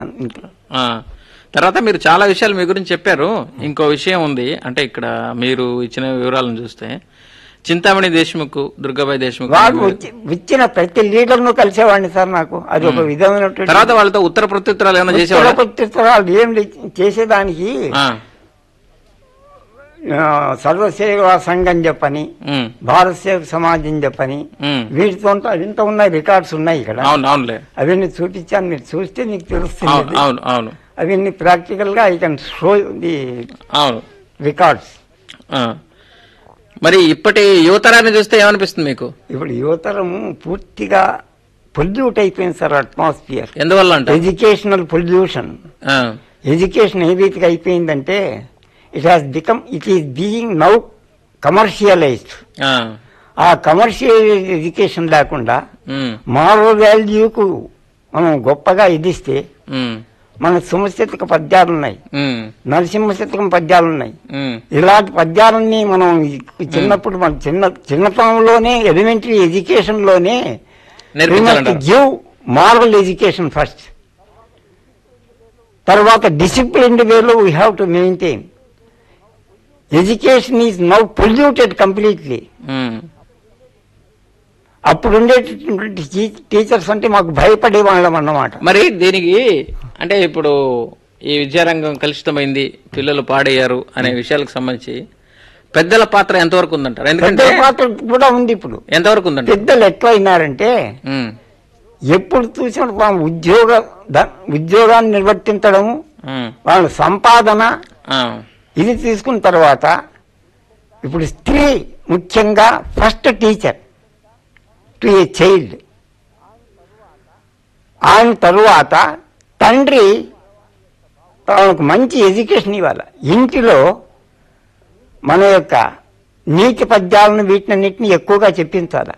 ఇంట్లో ఆ. తర్వాత మీరు చాలా విషయాలు మీ గురించి చెప్పారు ఇంకో విషయం ఉంది అంటే ఇక్కడ మీరు ఇచ్చిన వివరాలను చూస్తే చింతామణి దేశ్ముఖ్ దుర్గాబాయి దేశ్ముఖ్ వాళ్ళు వచ్చి- వచ్చిన ప్రతి లీడర్ను కలిసేవాడిని సార్ నాకు అది ఒక విధమైనటువంటి తర్వాత వాళ్ళతో ఉత్తర ప్రత్యుత్తరాలు ఏమైనా చేసేవాళ్ళ ఉత్తరపత్రికలు ఏం లే- చేసేదానికి ఆ. ఆ, సర్వసేవా సంఘం చెప్పని ఉమ్. భారత సేవ సమాజం చెప్పని ఉమ్. వీటితో ఇంత ఉన్నాయి రికార్డ్స్ ఉన్నాయి ఇక్కడ అవును అవునులే అవన్నీ చూపించాను మీరు చూస్తే నీకు అవును తెలుస్తుంది అవును అవును అవన్నీ ప్రాక్టికల్ గా ఐ కెన్ షో ది అవును రికార్డ్స్ ఆ. మరి ఇప్పటి యువతరాన్ని చూస్తే ఏమనిపిస్తుంది మీకు ఇప్పుడు యువతరము పూర్తిగా పొల్యూట్ అయిపోయింది సార్ అట్మాస్ఫియర్ ఎందువల్ల అంట ఎడ్యుకేషనల్ పొల్యూషన్ ఆ. ఎడ్యుకేషన్ ఏ రీతిగా అయిపోయిందంటే it has become it is being now commercialised ah. ఆ కమర్షియల్ ఎడ్యుకేషన్ లేకుండా ఉమ్. మారల్ వాల్యూకు మనం గొప్పగా ఇదిస్తే ఉమ్. మన సుమశతక పద్యాలు ఉన్నాయి ఉమ్. నరసింహ శతకం పద్యాలు ఉన్నాయి ఉమ్. ఇలాంటి పద్యాలన్నీ మనం ఈ చిన్నప్పుడు మన చిన్న చిన్నతనంలోనే ఎలిమెంటరీ ఎడ్యుకేషన్ లోనే నేర్పించాలంటారు గివ్ మారల్ ఎడ్యుకేషన్ ఫస్ట్ తర్వాత డిసిప్లిన్డ్ వేలో we have to maintain education is now polluted completely um. అప్పుడు ఉండేటటువంటి టీచర్స్ అంటే మాకు భయపడే వాళ్ళం అన్నమాట మరి దీనికి అంటే ఇప్పుడు ఈ విద్యారంగం కలుషితమైంది పిల్లలు పాడయ్యారు అనే విషయాలకు సంబంధించి పెద్దల పాత్ర ఎంతవరకు ఉందంటారు ఎందుకంటే పెద్దల పాత్ర కూడా ఉంది ఇప్పుడు ఎంతవరకు ఉందంటారు పెద్దలు ఎట్లా అయినారంటే ఉమ్. ఎప్పుడు చూసిన వాళ్ళ ఉద్యోగ ద- ఉద్యోగాన్ని నిర్వర్తించడము ఉమ్. వాళ్ళ సంపాదన ఆ. ఇది తీసుకున్న తర్వాత ఇప్పుడు స్త్రీ ముఖ్యంగా first teacher to a child ఆయన తరువాత తండ్రి తనకు మంచి ఎడ్యుకేషన్ ఇవ్వాలి ఇంటిలో మన యొక్క నీతి పద్యాలను వీటినన్నిటిని ఎక్కువగా చెప్పించాలి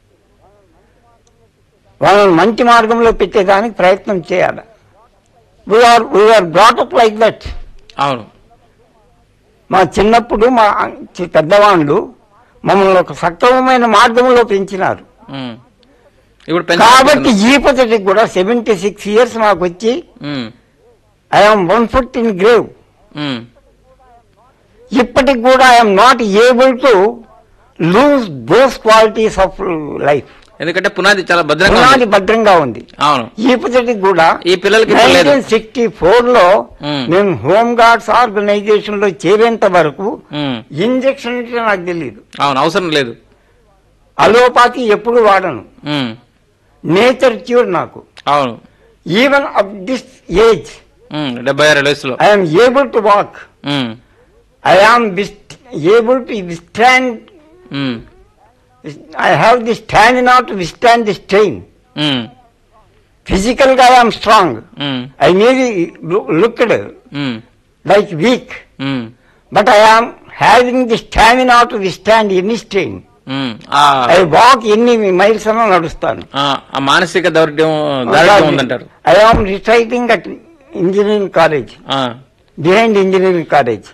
వాళ్ళని మంచి మార్గంలో పెట్టేదానికి ప్రయత్నం చేయాలి we are we are brought up like that అవును మా చిన్నప్పుడు మా చి- పెద్దవాళ్ళు మమ్మల్ని ఒక సక్రమమైన మార్గంలో పెంచినారు ఉమ్. ఇప్పుడు కాబట్టి పెంచాలి ఈ పద్ధతికి కూడా సెవెంటీ సిక్స్ ఇయర్స్ మాకు వచ్చి um. I'm one foot in grave um. ఇప్పటికి కూడా I'm not able to lose those qualities of life ఎందుకంటే పునాది చాలా భద్రంగా పునాది ఉంది. భద్రంగా ఉంది అవును ఈ పద్ధతికి కూడా ఈ పిల్లలకి ఇప్పుడు లేదు. నైన్టీన్ సిక్స్టీ ఫోర్ లో మ్మ్. నేను హోమ్ గార్డ్స్ ఆర్గనైజేషన్ లో చేరేంత వరకు ఉమ్. ఇంజక్షన్ అంటే నాకు తెలియదు అవును అవసరం లేదు అలోపతి ఎప్పుడు వాడను ఉమ్. నేచర్ క్యూర్ నాకు అవును even up this age um. డెబ్బై ఆరు వయసులో I'm able to walk um. I am able to withstand um. I have the stand not to withstand the strain um. Physical గా I'm strong um. I maybe looked um. Like weak um. But I am having the stamina to withstand any strain um. Ah I walk ఎన్ని miles అన్నా నడుస్తాను ఆ ఆ మానసిక దౌర్యం దారిద్ర్యం ఉందంటారు I am residing at engineering college ah. Behind engineering college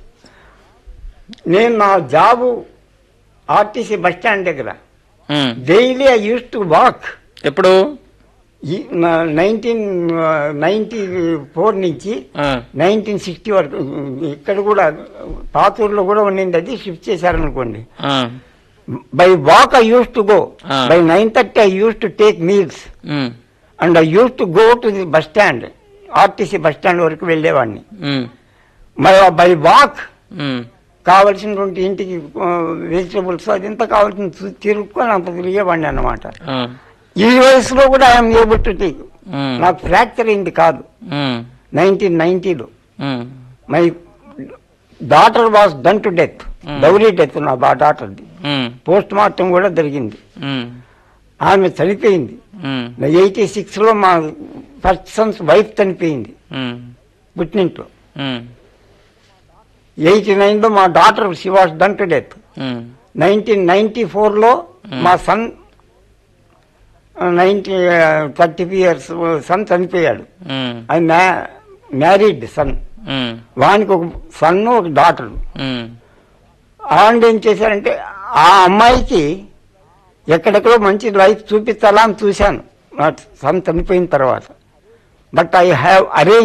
నేను నా జాబు ఆర్టీసీ బస్ స్టాండ్ దగ్గర um. Daily I use to walk ఎప్పుడు నైన్టీన్ నైన్టీ ఫోర్ నుంచి ఆ. నైన్టీన్ సిక్స్టీ వరకు ఇక్కడ కూడా పాతూరులో కూడా ఉండింది అది షిఫ్ట్ చేశారనుకోండి ah. By walk I use to go Ah. By nine thirty I use to take meals um. And I use to go to the bus stand RTC bus stand వరకు వెళ్ళేవాడిని ఉమ్. మరి బై వాక్ ఉమ్. కావలసినటువంటి ఇంటికి vegetables అదంతా కావాల్సిన తు- తిరుక్కొని అంత తిరిగేవాడిని అన్నమాట ఆ. ఈ వయసులో కూడా I'm able to take um. నాకు ఫ్రాక్చర్ అయింది కాదు ఉమ్. నైన్టీన్ నైన్టీలో um. My daughter was done to death Hmm. Dowry death నా బా డాటర్ది ఉమ్. పోస్ట్ మార్టం కూడా జరిగింది ఉమ్. ఆమె చనిపోయింది ఉమ్. ఎయిటీ సిక్స్లో మా ఫస్ట్ సన్స్ వైఫ్ చనిపోయింది ఉమ్. పుట్టినింట్లో ఉమ్. ఎయిటీ నైన్లో మా daughter she was done to death um. Nineteen ninety ఫోర్లో మా son ninety thirty years son చనిపోయాడు ఉమ్. అది మ్యా మ్యారీడ్ సన్ ఉమ్. వానికి ఒక సన్ ఒక డాటర్ ఉమ్. ఆవిడ ఏం చేశారంటే ఆ అమ్మాయికి ఎక్కడెక్కడో మంచి లైఫ్ చూపించాలా అని చూశాను నా సన్ చనిపోయిన తర్వాత but I have arranged